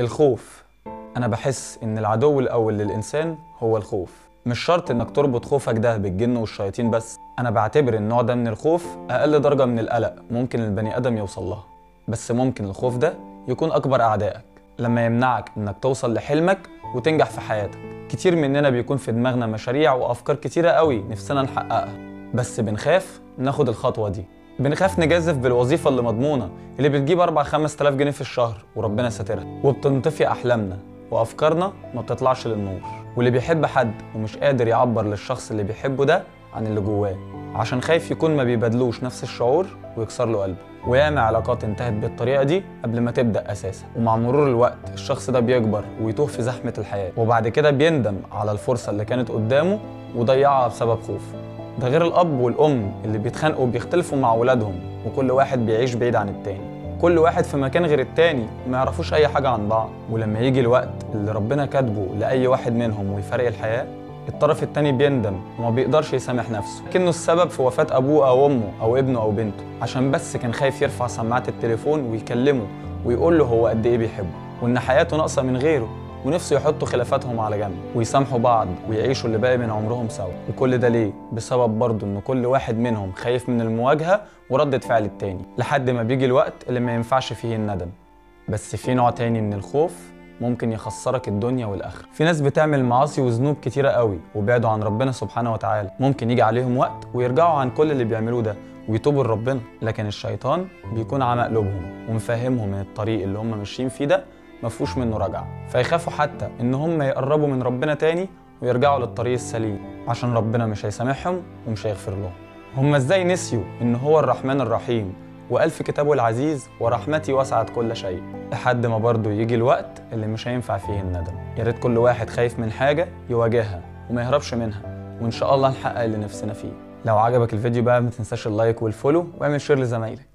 الخوف أنا بحس إن العدو الأول للإنسان هو الخوف مش شرط إنك تربط خوفك ده بالجن والشياطين بس أنا بعتبر النوع ده من الخوف أقل درجة من القلق ممكن البني آدم يوصل لها بس ممكن الخوف ده يكون أكبر أعدائك لما يمنعك إنك توصل لحلمك وتنجح في حياتك كتير مننا بيكون في دماغنا مشاريع وأفكار كتيرة قوي نفسنا نحققها بس بنخاف ناخد الخطوة دي بنخاف نجازف بالوظيفة اللي مضمونة اللي بتجيب 4 5000 جنيه في الشهر وربنا ساترها وبتنطفي أحلامنا وأفكارنا ما بتطلعش للنور واللي بيحب حد ومش قادر يعبر للشخص اللي بيحبه ده عن اللي جواه عشان خايف يكون ما بيبادلوش نفس الشعور ويكسر له قلبه وياما علاقات انتهت بالطريقة دي قبل ما تبدأ أساسا ومع مرور الوقت الشخص ده بيكبر ويتوه في زحمة الحياة وبعد كده بيندم على الفرصة اللي كانت قدامه وضيعها بسبب خوفه ده غير الأب والأم اللي بيتخانقوا وبيختلفوا مع ولادهم وكل واحد بيعيش بعيد عن التاني كل واحد في مكان غير التاني ما يعرفوش أي حاجة عن بعض ولما يجي الوقت اللي ربنا كاتبه لأي واحد منهم ويفارق الحياة الطرف التاني بيندم وما بيقدرش يسامح نفسه كأنه السبب في وفاة أبوه أو أمه أو ابنه أو بنته عشان بس كان خايف يرفع سماعة التليفون ويكلمه ويقول له هو قد إيه بيحبه وإن حياته ناقصة من غيره ونفسه يحطوا خلافاتهم على جنب ويسامحوا بعض ويعيشوا اللي باقي من عمرهم سوا وكل ده ليه بسبب برضه ان كل واحد منهم خايف من المواجهه وردة فعل التاني لحد ما بيجي الوقت اللي ما ينفعش فيه الندم بس في نوع تاني من الخوف ممكن يخسرك الدنيا والاخره في ناس بتعمل معاصي وذنوب كتيره قوي وبعدوا عن ربنا سبحانه وتعالى ممكن يجي عليهم وقت ويرجعوا عن كل اللي بيعملوه ده ويتوبوا لربنا لكن الشيطان بيكون عمى قلوبهم ومفهمهم من الطريق اللي هم ماشيين فيه ده ما فيهوش منه رجعه فيخافوا حتى ان هم يقربوا من ربنا تاني ويرجعوا للطريق السليم عشان ربنا مش هيسامحهم ومش هيغفر لهم هم ازاي نسيوا ان هو الرحمن الرحيم وقال في كتابه العزيز ورحمتي وسعت كل شيء لحد ما برضه يجي الوقت اللي مش هينفع فيه الندم يا ريت كل واحد خايف من حاجه يواجهها وما يهربش منها وان شاء الله نحقق اللي نفسنا فيه لو عجبك الفيديو بقى ما تنساش اللايك والفولو واعمل شير لزمايلك